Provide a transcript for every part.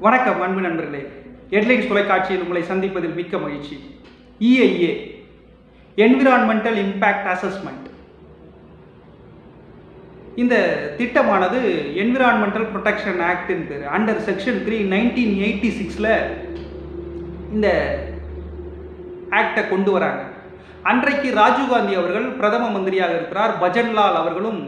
வணக்கம் அன்பு நண்பர்களே ஹெட்லைன்ஸ் தொலைக்காட்சியில் உங்களை சந்திப்பதில் மிக்க மகிழ்ச்சி இஐஏ என்விரான்மெண்டல் இம்பேக்ட் அசஸ்மெண்ட் இந்த திட்டமானது என்விரான்மெண்டல் ப்ரொடெக்ஷன் ஆக்டின் பேர் under section three nineteen eighty சிக்ஸில் இந்த ஆக்டை கொண்டு வராங்க அன்றைக்கு ராஜீவ்காந்தி அவர்கள் பிரதம மந்திரியாக இருக்கிறார் பஜன்லால் அவர்களும்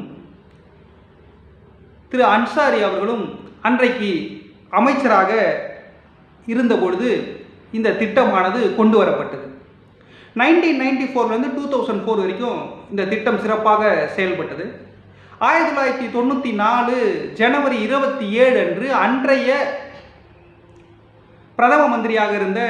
திரு அன்சாரி அவர்களும் அன்றைக்கு அமைச்சராக இருந்தபொழுது இந்த திட்டமானது கொண்டு வரப்பட்டது நைன்டீன் நைன்டி ஃபோர்லேருந்து டூ தௌசண்ட் ஃபோர் வரைக்கும் இந்த திட்டம் சிறப்பாக செயல்பட்டது ஆயிரத்தி தொள்ளாயிரத்தி தொண்ணூற்றி நாலு ஜனவரி இருபத்தி ஏழு அன்று அன்றைய பிரதம மந்திரியாக இருந்த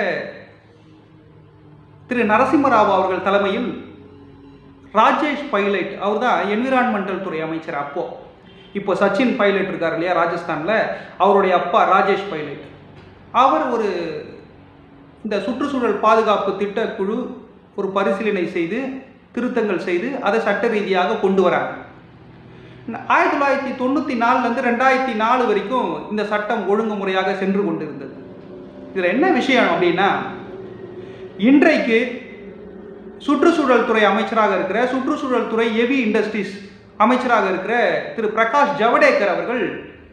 திரு நரசிம்மராவ் அவர்கள் தலைமையில் ராஜேஷ் பைலட் அவர் தான் என்விரான்மெண்டல் துறை அமைச்சர் அப்போ இப்போ சச்சின் பைலட் இருக்கார் இல்லையா ராஜஸ்தானில் அவருடைய அப்பா ராஜேஷ் பைலட் அவர் ஒரு இந்த சுற்றுச்சூழல் பாதுகாப்பு திட்டக்குழு ஒரு பரிசீலனை செய்து திருத்தங்கள் செய்து அதை சட்ட ரீதியாக கொண்டு வராங்க ஆயிரத்தி தொள்ளாயிரத்தி தொண்ணூற்றி நாலுலேருந்து ரெண்டாயிரத்தி நாலு வரைக்கும் இந்த சட்டம் ஒழுங்குமுறையாக சென்று கொண்டிருந்தது இதில் என்ன விஷயம் அப்படின்னா இன்றைக்கு சுற்றுச்சூழல் துறை அமைச்சராக இருக்கிற சுற்றுச்சூழல் துறை ஹெவி இண்டஸ்ட்ரீஸ் அமைச்சராக இருக்கிற திரு பிரகாஷ் ஜவடேக்கர் அவர்கள்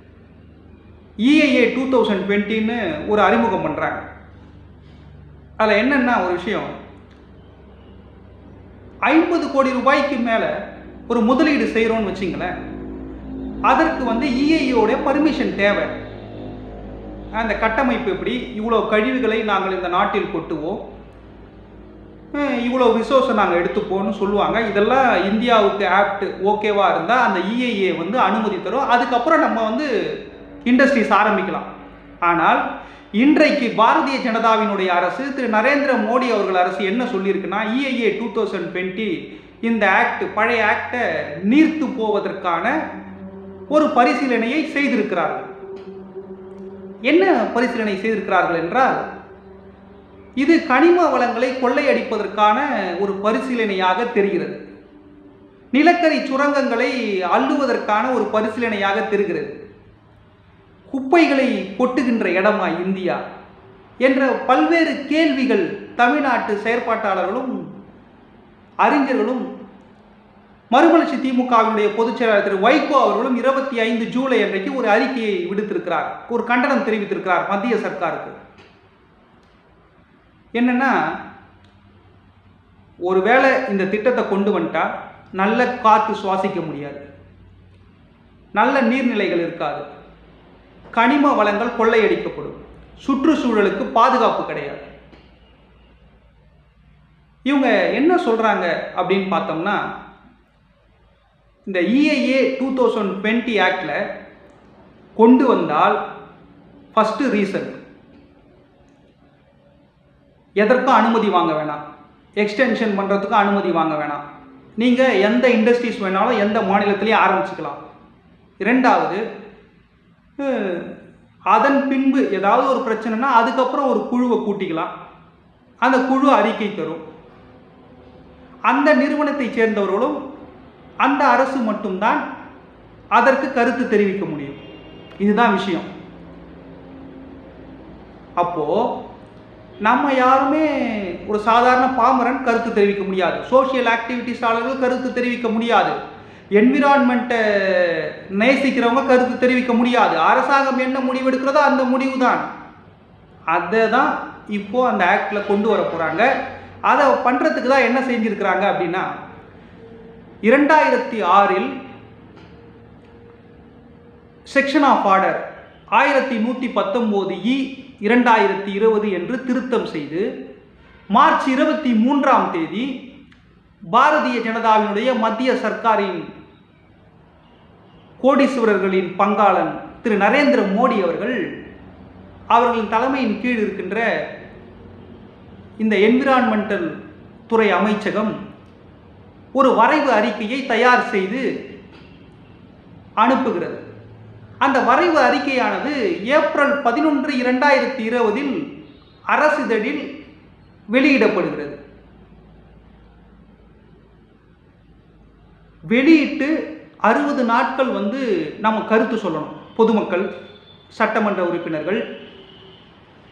இஐஏ டூ தௌசண்ட் டுவெண்ட்டின்னு ஒரு அறிமுகம் பண்ணுறாங்க அதில் என்னென்னா ஒரு விஷயம் ஐம்பது கோடி ரூபாய்க்கு மேலே ஒரு முதலீடு செய்கிறோன்னு வச்சிங்களேன் அதற்கு வந்து இஐயோட பர்மிஷன் தேவை அந்த கட்டமைப்பு எப்படி இவ்வளோ கழிவுகளை நாங்கள் இந்த நாட்டில் கொட்டுவோம் இவ்வளோ ரிசோர்ஸை நாங்கள் எடுத்துப்போம்னு சொல்லுவாங்க இதெல்லாம் இந்தியாவுக்கு ஆப்ட் ஓகேவாக இருந்தால் அந்த இஐஏ வந்து அனுமதி தரும் அதுக்கப்புறம் நம்ம வந்து இண்டஸ்ட்ரீஸ் ஆரம்பிக்கலாம் ஆனால் இன்றைக்கு பாரதிய ஜனதாவினுடைய அரசு திரு நரேந்திர மோடி அவர்கள் அரசு என்ன சொல்லியிருக்குன்னா இஐஏ டூ தௌசண்ட் டுவெண்ட்டி இந்த ஆக்ட் பழைய ஆக்டை நீர்த்து போவதற்கான ஒரு பரிசீலனையை செய்திருக்கிறார்கள் என்ன பரிசீலனை செய்திருக்கிறார்கள் என்றால் இது கனிம வளங்களை கொள்ளையடிப்பதற்கான ஒரு பரிசீலனையாக தெரிகிறது நிலக்கரி சுரங்கங்களை அள்ளுவதற்கான ஒரு பரிசீலனையாக தெரிகிறது குப்பைகளை கொட்டுகின்ற இடமா இந்தியா என்ற பல்வேறு கேள்விகள் தமிழ்நாட்டு செயற்பாட்டாளர்களும் அறிஞர்களும் மறுமலர்ச்சி திமுகவினுடைய பொதுச் செயலாளர் திரு வைகோ அவர்களும் இருபத்தி ஐந்து ஜூலை அன்றைக்கு ஒரு அறிக்கையை விடுத்திருக்கிறார் ஒரு கண்டனம் தெரிவித்திருக்கிறார் மத்திய சர்க்காருக்கு என்னன்னா ஒருவேளை இந்த திட்டத்தை கொண்டு வந்துட்டா நல்ல காற்று சுவாசிக்க முடியாது நல்ல நீர்நிலைகள் இருக்காது கனிம வளங்கள் கொள்ளையடிக்கப்படும் சுற்றுச்சூழலுக்கு பாதுகாப்பு கிடையாது இவங்க என்ன சொல்கிறாங்க அப்படின்னு பார்த்தோம்னா இந்த இஐஏ டூ தௌசண்ட் டுவெண்ட்டி ஆக்டில் கொண்டு வந்தால் ஃபஸ்ட்டு ரீசன் எதற்கும் அனுமதி வாங்க வேணாம் எக்ஸ்டென்ஷன் பண்ணுறதுக்கும் அனுமதி வாங்க வேணாம் நீங்கள் எந்த இண்டஸ்ட்ரீஸ் வேணாலும் எந்த மாநிலத்திலையும் ஆரம்பிச்சுக்கலாம் இரண்டாவது அதன் பின்பு ஏதாவது ஒரு பிரச்சனைனா அதுக்கப்புறம் ஒரு குழுவை கூட்டிக்கலாம் அந்த குழு அறிக்கை தரும் அந்த நிறுவனத்தை சேர்ந்தவர்களும் அந்த அரசு மட்டும்தான் அதற்கு கருத்து தெரிவிக்க முடியும் இதுதான் விஷயம் அப்போ நம்ம யாருமே ஒரு சாதாரண பாமரன் கருத்து தெரிவிக்க முடியாது சோசியல் ஆக்டிவிட்டிஸாளர்கள் கருத்து தெரிவிக்க முடியாது என்விரான்மெண்ட்டை நேசிக்கிறவங்க கருத்து தெரிவிக்க முடியாது அரசாங்கம் என்ன முடிவு எடுக்கிறதோ அந்த முடிவு தான் அதை தான் இப்போ அந்த ஆக்டில் கொண்டு வர போகிறாங்க அதை பண்ணுறதுக்கு தான் என்ன செஞ்சுருக்கிறாங்க அப்படின்னா இரண்டாயிரத்தி ஆறில் செக்ஷன் ஆஃப் ஆர்டர் ஆயிரத்தி நூற்றி பத்தொம்போது இ இரண்டாயிரத்தி இருபது என்று திருத்தம் செய்து மார்ச் இருபத்தி மூன்றாம் தேதி பாரதிய ஜனதாவினுடைய மத்திய சர்க்காரின் கோடீஸ்வரர்களின் பங்காளன் திரு நரேந்திர மோடி அவர்கள் அவர்களின் தலைமையின் கீழ் இருக்கின்ற இந்த என்விரான்மெண்டல் துறை அமைச்சகம் ஒரு வரைவு அறிக்கையை தயார் செய்து அனுப்புகிறது அந்த வரைவு அறிக்கையானது ஏப்ரல் பதினொன்று இரண்டாயிரத்தி இருபதில் அரசிதழில் வெளியிடப்படுகிறது வெளியிட்டு அறுபது நாட்கள் வந்து நம்ம கருத்து சொல்லணும் பொதுமக்கள் சட்டமன்ற உறுப்பினர்கள்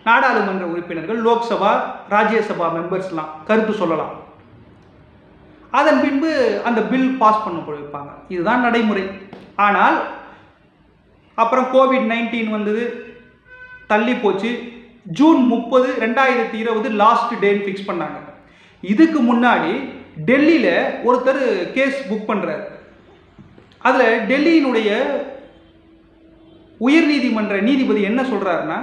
நாடாளுமன்ற உறுப்பினர்கள் லோக்சபா ராஜ்யசபா மெம்பர்ஸ்லாம் கருத்து சொல்லலாம் அதன் பின்பு அந்த பில் பாஸ் பண்ண வைப்பாங்க இதுதான் நடைமுறை ஆனால் அப்புறம் கோவிட் நைன்டீன் வந்தது தள்ளி போச்சு ஜூன் முப்பது ரெண்டாயிரத்தி இருபது லாஸ்ட் டேன்னு ஃபிக்ஸ் பண்ணாங்க இதுக்கு முன்னாடி டெல்லியில் ஒருத்தர் கேஸ் புக் பண்ணுறார் அதில் டெல்லியினுடைய உயர்நீதிமன்ற நீதிபதி என்ன சொல்கிறாருன்னா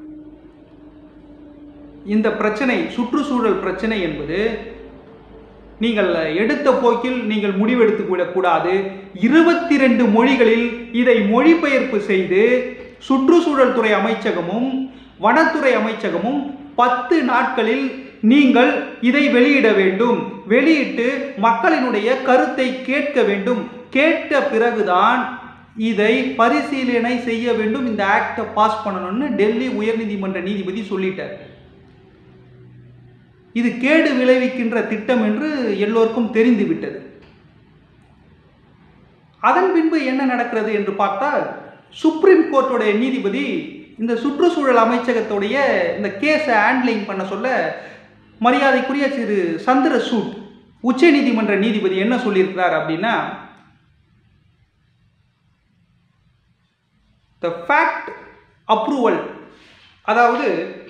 இந்த பிரச்சனை சுற்றுச்சூழல் பிரச்சனை என்பது நீங்கள் எடுத்த போக்கில் நீங்கள் முடிவெடுத்து விடக்கூடாது இருபத்தி ரெண்டு மொழிகளில் இதை மொழிபெயர்ப்பு செய்து சுற்றுச்சூழல் துறை அமைச்சகமும் வனத்துறை அமைச்சகமும் பத்து நாட்களில் நீங்கள் இதை வெளியிட வேண்டும் வெளியிட்டு மக்களினுடைய கருத்தை கேட்க வேண்டும் கேட்ட பிறகுதான் இதை பரிசீலனை செய்ய வேண்டும் இந்த ஆக்டை பாஸ் பண்ணணும்னு டெல்லி உயர்நீதிமன்ற நீதிபதி சொல்லிட்டார் இது கேடு விளைவிக்கின்ற திட்டம் என்று எல்லோருக்கும் தெரிந்துவிட்டது அதன் பின்பு என்ன நடக்கிறது என்று பார்த்தால் சுப்ரீம் கோர்ட்டுடைய நீதிபதி இந்த சுற்றுச்சூழல் அமைச்சகத்துடைய இந்த கேஸை ஹேண்ட்லிங் பண்ண சொல்ல மரியாதைக்குரிய திரு சந்திரசூட் உச்ச நீதிமன்ற நீதிபதி என்ன சொல்லியிருக்கிறார் அப்படின்னா த ஃபேக்ட் அப்ரூவல் அதாவது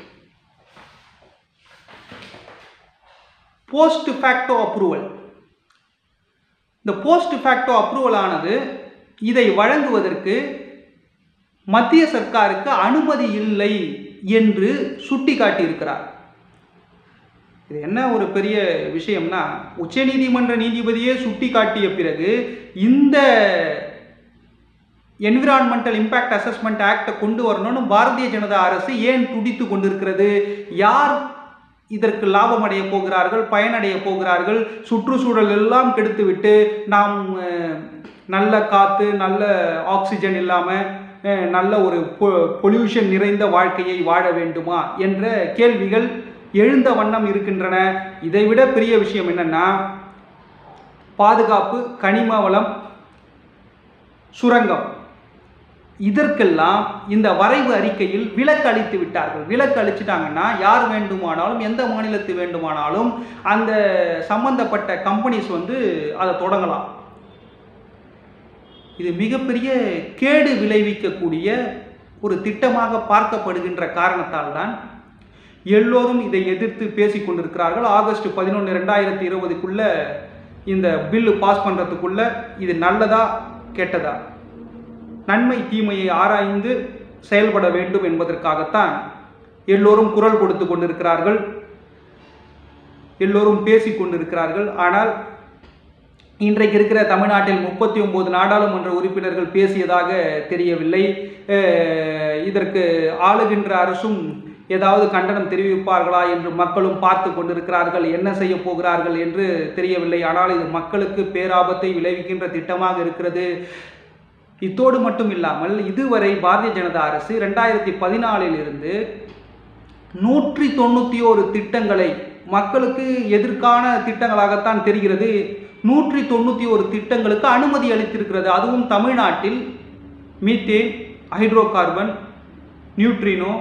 போஸ்ட் ஃபேக்டோ அப்ரூவல் இந்த போஸ்ட் ஃபேக்டோ அப்ரூவல் ஆனது இதை வழங்குவதற்கு மத்திய சர்க்காருக்கு அனுமதி இல்லை என்று சுட்டி காட்டியிருக்கிறார் இது என்ன ஒரு பெரிய விஷயம்னா உச்சநீதிமன்ற நீதிபதியே சுட்டி காட்டிய பிறகு இந்த என்விரான்மெண்டல் இம்பேக்ட் அசஸ்மெண்ட் ஆக்டை கொண்டு வரணும்னு பாரதிய ஜனதா அரசு ஏன் துடித்து கொண்டிருக்கிறது யார் இதற்கு லாபம் அடைய போகிறார்கள் பயனடைய போகிறார்கள் சுற்றுச்சூழல் எல்லாம் கெடுத்துவிட்டு நாம் அஹ், நல்ல காற்று நல்ல ஆக்சிஜன் இல்லாமல் நல்ல ஒரு பொல்யூஷன் நிறைந்த வாழ்க்கையை வாழ வேண்டுமா என்ற கேள்விகள் எழுந்த வண்ணம் இருக்கின்றன இதைவிட பெரிய விஷயம் என்னன்னா பாதுகாப்பு கனிம வளம் சுரங்கம் இதற்கெல்லாம் இந்த வரைவு அறிக்கையில் விலக்கு அளித்து விட்டார்கள் விலக்கு அளிச்சிட்டாங்கன்னா யார் வேண்டுமானாலும் எந்த மாநிலத்து வேண்டுமானாலும் அந்த சம்பந்தப்பட்ட கம்பெனிஸ் வந்து அதை தொடங்கலாம் இது மிகப்பெரிய கேடு விளைவிக்கக்கூடிய ஒரு திட்டமாக பார்க்கப்படுகின்ற காரணத்தால் தான் எல்லோரும் இதை எதிர்த்து பேசிக் கொண்டிருக்கிறார்கள் ஆகஸ்ட் பதினொன்று ரெண்டாயிரத்தி இருபதுக்குள்ள இந்த பில்லு பாஸ் பண்ணுறதுக்குள்ள இது நல்லதா கெட்டதா நன்மை தீமையை ஆராய்ந்து செயல்பட வேண்டும் என்பதற்காகத்தான் எல்லோரும் குரல் கொடுத்து கொண்டிருக்கிறார்கள் எல்லோரும் பேசிக் கொண்டிருக்கிறார்கள் ஆனால் இன்றைக்கு இருக்கிற தமிழ்நாட்டில் முப்பத்தி ஒன்பது நாடாளுமன்ற உறுப்பினர்கள் பேசியதாக தெரியவில்லை அஹ் இதற்கு ஆளுகின்ற அரசும் ஏதாவது கண்டனம் தெரிவிப்பார்களா என்று மக்களும் பார்த்து கொண்டிருக்கிறார்கள் என்ன செய்ய போகிறார்கள் என்று தெரியவில்லை ஆனால் இது மக்களுக்கு பேராபத்தை விளைவிக்கின்ற திட்டமாக இருக்கிறது இத்தோடு மட்டும் இல்லாமல் இதுவரை பாரதிய ஜனதா அரசு ரெண்டாயிரத்தி பதினாலில் இருந்து நூற்றி தொண்ணூற்றி ஒரு திட்டங்களை மக்களுக்கு எதிர்க்கான திட்டங்களாகத்தான் தெரிகிறது நூற்றி தொண்ணூற்றி ஒரு திட்டங்களுக்கு அனுமதி அளித்திருக்கிறது அதுவும் தமிழ்நாட்டில் மீத்தேன் ஹைட்ரோ கார்பன் நியூட்ரினோ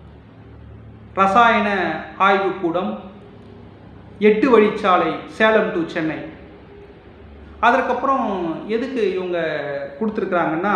ரசாயன ஆய்வுக்கூடம் எட்டு வழிச்சாலை சேலம் டு சென்னை அதற்கப்புறம் எதுக்கு இவங்க கொடுத்துருக்குறாங்கன்னா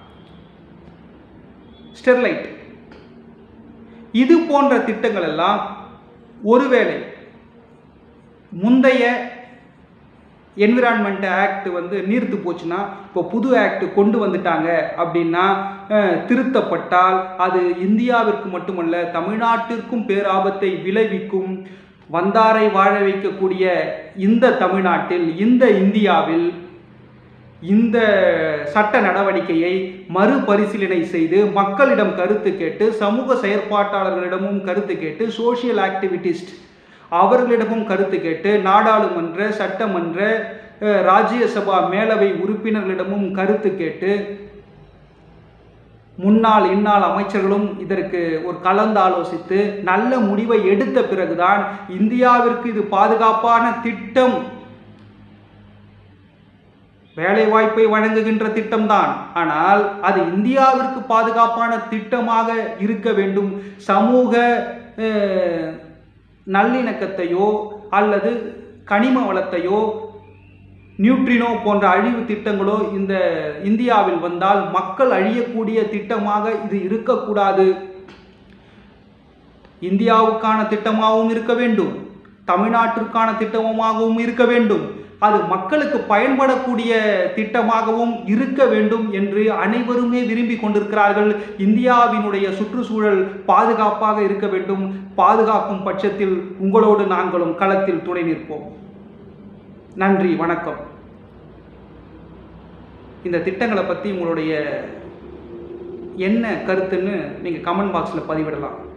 ஸ்டெர்லைட் இது போன்ற திட்டங்கள் எல்லாம் ஒருவேளை முந்தைய என்விரான்மெண்ட் ஆக்ட் வந்து நீர்த்து போச்சுன்னா இப்போ புது ஆக்ட் கொண்டு வந்துட்டாங்க அப்படின்னா அஹ், திருத்தப்பட்டால் அது இந்தியாவிற்கு மட்டுமல்ல தமிழ்நாட்டிற்கும் பேராபத்தை விளைவிக்கும் வந்தாரை வாழ வைக்கக்கூடிய இந்த தமிழ்நாட்டில் இந்த இந்தியாவில் இந்த சட்ட நடவடிக்கையை மறுபரிசீலனை செய்து மக்களிடம் கருத்து கேட்டு சமூக செயற்பாட்டாளர்களிடமும் கருத்து கேட்டு சோஷியல் ஆக்டிவிட்டிஸ்ட் அவர்களிடமும் கருத்து கேட்டு நாடாளுமன்ற சட்டமன்ற அஹ், ராஜ்யசபா மேலவை உறுப்பினர்களிடமும் கருத்து கேட்டு முன்னாள் இந்நாள் அமைச்சர்களும் இதற்கு ஒரு கலந்தாலோசித்து நல்ல முடிவை எடுத்த பிறகுதான் இந்தியாவிற்கு இது பாதுகாப்பான திட்டம் வேலைவாய்ப்பை வழங்குகின்ற திட்டம்தான் ஆனால் அது இந்தியாவிற்கு பாதுகாப்பான திட்டமாக இருக்க வேண்டும் சமூக அஹ், நல்லிணக்கத்தையோ அல்லது கனிம வளத்தையோ நியூட்ரினோ போன்ற அழிவு திட்டங்களோ இந்த இந்தியாவில் வந்தால் மக்கள் அழியக்கூடிய திட்டமாக இது இருக்கக்கூடாது இந்தியாவுக்கான திட்டமாகவும் இருக்க வேண்டும் தமிழ்நாட்டிற்கான திட்டமாகவும் இருக்க வேண்டும் அது மக்களுக்கு பயன்படக்கூடிய திட்டமாகவும் இருக்க வேண்டும் என்று அனைவருமே விரும்பி கொண்டிருக்கிறார்கள் இந்தியாவினுடைய சுற்றுச்சூழல் பாதுகாப்பாக இருக்க வேண்டும் பாதுகாக்கும் பட்சத்தில் உங்களோடு நாங்களும் களத்தில் துணை நிற்போம் நன்றி வணக்கம் இந்த திட்டங்களை பற்றி உங்களுடைய என்ன கருத்துன்னு நீங்கள் கமெண்ட் பாக்ஸில் பதிவிடலாம்